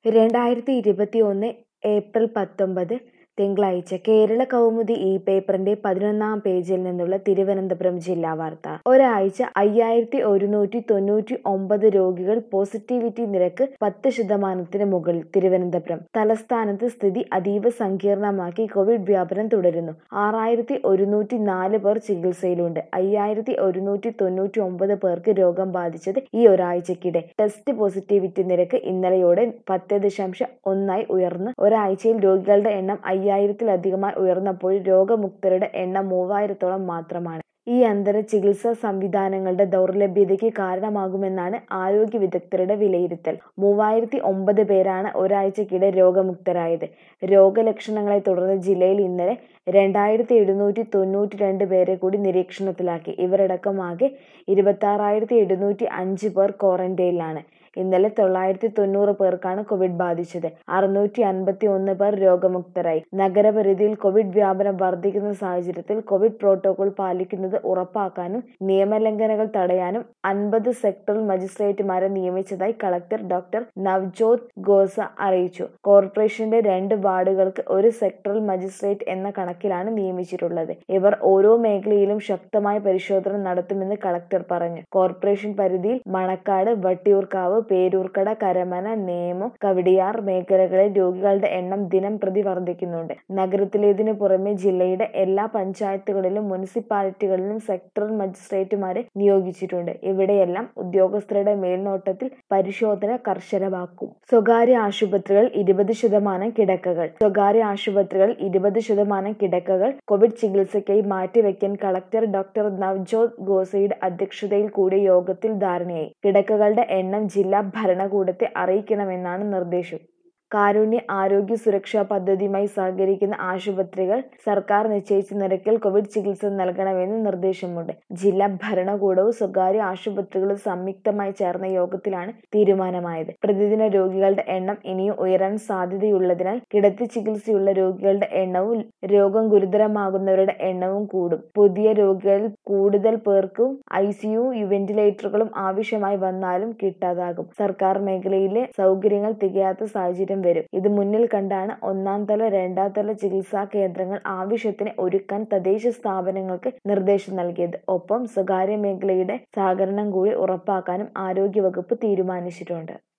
രണ്ടായിരത്തി ഇരുപത്തിയൊന്ന് ഏപ്രിൽ പത്തൊമ്പത് തിങ്കളാഴ്ച കേരള കൗമുദി ഈ പേപ്പറിന്റെ പതിനൊന്നാം പേജിൽ നിന്നുള്ള തിരുവനന്തപുരം ജില്ലാ വാർത്ത ഒരാഴ്ച അയ്യായിരത്തി ഒരുന്നൂറ്റി തൊണ്ണൂറ്റി ഒമ്പത് രോഗികൾ പോസിറ്റിവിറ്റി നിരക്ക് പത്ത് ശതമാനത്തിന് മുകളിൽ തിരുവനന്തപുരം തലസ്ഥാനത്ത് സ്ഥിതി അതീവ സങ്കീർണമാക്കി കോവിഡ് വ്യാപനം തുടരുന്നു ആറായിരത്തി ഒരുന്നൂറ്റി നാല് പേർ ചികിത്സയിലുണ്ട് അയ്യായിരത്തി ഒരുന്നൂറ്റി തൊണ്ണൂറ്റി ഒമ്പത് പേർക്ക് രോഗം ബാധിച്ചത് ഈ ഒരാഴ്ചക്കിടെ ടെസ്റ്റ് പോസിറ്റിവിറ്റി നിരക്ക് ഇന്നലെയോടെ പത്ത് ദശാംശം ഒന്നായി ഉയർന്ന് ഒരാഴ്ചയിൽ രോഗികളുടെ എണ്ണം അയ്യായിരത്തിലധികമായി ഉയർന്നപ്പോൾ രോഗമുക്തരുടെ എണ്ണം മൂവായിരത്തോളം മാത്രമാണ് ഈ അന്തര ചികിത്സാ സംവിധാനങ്ങളുടെ ദൗർലഭ്യതയ്ക്ക് കാരണമാകുമെന്നാണ് ആരോഗ്യ വിദഗ്ധരുടെ വിലയിരുത്തൽ മൂവായിരത്തി ഒമ്പത് പേരാണ് ഒരാഴ്ചക്കിടെ രോഗമുക്തരായത് രോഗലക്ഷണങ്ങളെ തുടർന്ന് ജില്ലയിൽ ഇന്നലെ രണ്ടായിരത്തി എഴുന്നൂറ്റി തൊണ്ണൂറ്റി രണ്ട് പേരെ കൂടി നിരീക്ഷണത്തിലാക്കി ഇവരടക്കം ആകെ ഇരുപത്തി ആറായിരത്തി എഴുന്നൂറ്റി അഞ്ച് പേർ ക്വാറന്റൈനിലാണ് ഇന്നലെ തൊള്ളായിരത്തി തൊണ്ണൂറ് പേർക്കാണ് കോവിഡ് ബാധിച്ചത് അറുന്നൂറ്റി അൻപത്തി ഒന്ന് പേർ രോഗമുക്തരായി നഗരപരിധിയിൽ കോവിഡ് വ്യാപനം വർദ്ധിക്കുന്ന സാഹചര്യത്തിൽ കോവിഡ് പ്രോട്ടോകോൾ പാലിക്കുന്നത് ഉറപ്പാക്കാനും നിയമലംഘനങ്ങൾ തടയാനും അൻപത് സെക്ടറൽ മജിസ്ട്രേറ്റുമാരെ നിയമിച്ചതായി കളക്ടർ ഡോക്ടർ നവ്ജോത് ഗോസ അറിയിച്ചു കോർപ്പറേഷന്റെ രണ്ട് വാർഡുകൾക്ക് ഒരു സെക്ടറൽ മജിസ്ട്രേറ്റ് എന്ന കണക്കിലാണ് നിയമിച്ചിട്ടുള്ളത് ഇവർ ഓരോ മേഖലയിലും ശക്തമായ പരിശോധന നടത്തുമെന്ന് കളക്ടർ പറഞ്ഞു കോർപ്പറേഷൻ പരിധിയിൽ മണക്കാട് വട്ടിയൂർക്കാവ് പേരൂർക്കട കരമന നേമം കവടിയാർ മേഖലകളിൽ രോഗികളുടെ എണ്ണം ദിനം പ്രതി വർദ്ധിക്കുന്നുണ്ട് നഗരത്തിലേതിനു പുറമെ ജില്ലയുടെ എല്ലാ പഞ്ചായത്തുകളിലും മുനിസിപ്പാലിറ്റികളിലും സെക്ടറൽ മജിസ്ട്രേറ്റുമാരെ നിയോഗിച്ചിട്ടുണ്ട് ഇവിടെയെല്ലാം ഉദ്യോഗസ്ഥരുടെ മേൽനോട്ടത്തിൽ പരിശോധന കർശനമാക്കും സ്വകാര്യ ആശുപത്രികൾ ഇരുപത് ശതമാനം കിടക്കകൾ സ്വകാര്യ ആശുപത്രികൾ ഇരുപത് ശതമാനം കിടക്കകൾ കോവിഡ് ചികിത്സയ്ക്കായി മാറ്റിവെക്കാൻ കളക്ടർ ഡോക്ടർ നവ്ജോത് ഗോസയുടെ അധ്യക്ഷതയിൽ കൂടിയ യോഗത്തിൽ ധാരണയായി കിടക്കകളുടെ എണ്ണം ജില്ലാ ഭരണകൂടത്തെ അറിയിക്കണമെന്നാണ് നിർദ്ദേശം കാരുണ്യ ആരോഗ്യ സുരക്ഷാ പദ്ധതിയുമായി സഹകരിക്കുന്ന ആശുപത്രികൾ സർക്കാർ നിശ്ചയിച്ച നിരക്കിൽ കോവിഡ് ചികിത്സ നൽകണമെന്ന് നിർദ്ദേശമുണ്ട് ജില്ലാ ഭരണകൂടവും സ്വകാര്യ ആശുപത്രികളും സംയുക്തമായി ചേർന്ന യോഗത്തിലാണ് തീരുമാനമായത് പ്രതിദിന രോഗികളുടെ എണ്ണം ഇനിയും ഉയരാൻ സാധ്യതയുള്ളതിനാൽ കിടത്തി ചികിത്സയുള്ള രോഗികളുടെ എണ്ണവും രോഗം ഗുരുതരമാകുന്നവരുടെ എണ്ണവും കൂടും പുതിയ രോഗികളിൽ കൂടുതൽ പേർക്കും ഐ സിയു വെന്റിലേറ്ററുകളും ആവശ്യമായി വന്നാലും കിട്ടാതാകും സർക്കാർ മേഖലയിലെ സൗകര്യങ്ങൾ തികയാത്ത സാഹചര്യം വരും ഇത് മുന്നിൽ കണ്ടാണ് ഒന്നാം തല രണ്ടാം തല ചികിത്സാ കേന്ദ്രങ്ങൾ ആവശ്യത്തിന് ഒരുക്കാൻ തദ്ദേശ സ്ഥാപനങ്ങൾക്ക് നിർദ്ദേശം നൽകിയത് ഒപ്പം സ്വകാര്യ മേഖലയുടെ സഹകരണം കൂടി ഉറപ്പാക്കാനും ആരോഗ്യവകുപ്പ് തീരുമാനിച്ചിട്ടുണ്ട്